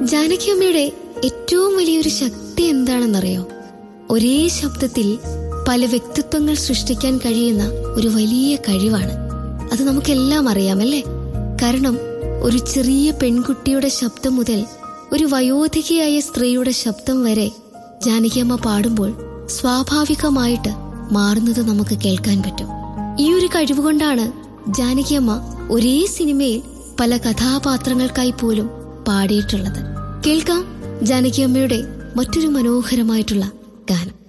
ജാനകിയമ്മയുടെ ഏറ്റവും വലിയൊരു ശക്തി എന്താണെന്നറിയോ ഒരേ ശബ്ദത്തിൽ പല വ്യക്തിത്വങ്ങൾ സൃഷ്ടിക്കാൻ കഴിയുന്ന ഒരു വലിയ കഴിവാണ് അത് നമുക്കെല്ലാം അറിയാമല്ലേ കാരണം ഒരു ചെറിയ പെൺകുട്ടിയുടെ ശബ്ദം മുതൽ ഒരു വയോധികയായ സ്ത്രീയുടെ ശബ്ദം വരെ ജാനകിയമ്മ പാടുമ്പോൾ സ്വാഭാവികമായിട്ട് മാറുന്നത് നമുക്ക് കേൾക്കാൻ പറ്റും ഈ ഒരു കഴിവുകൊണ്ടാണ് ജാനകിയമ്മ ഒരേ സിനിമയിൽ പല കഥാപാത്രങ്ങൾക്കായി പോലും പാടിയിട്ടുള്ളത് കേൾക്കാം ജാനകിയമ്മയുടെ മറ്റൊരു മനോഹരമായിട്ടുള്ള ഗാനം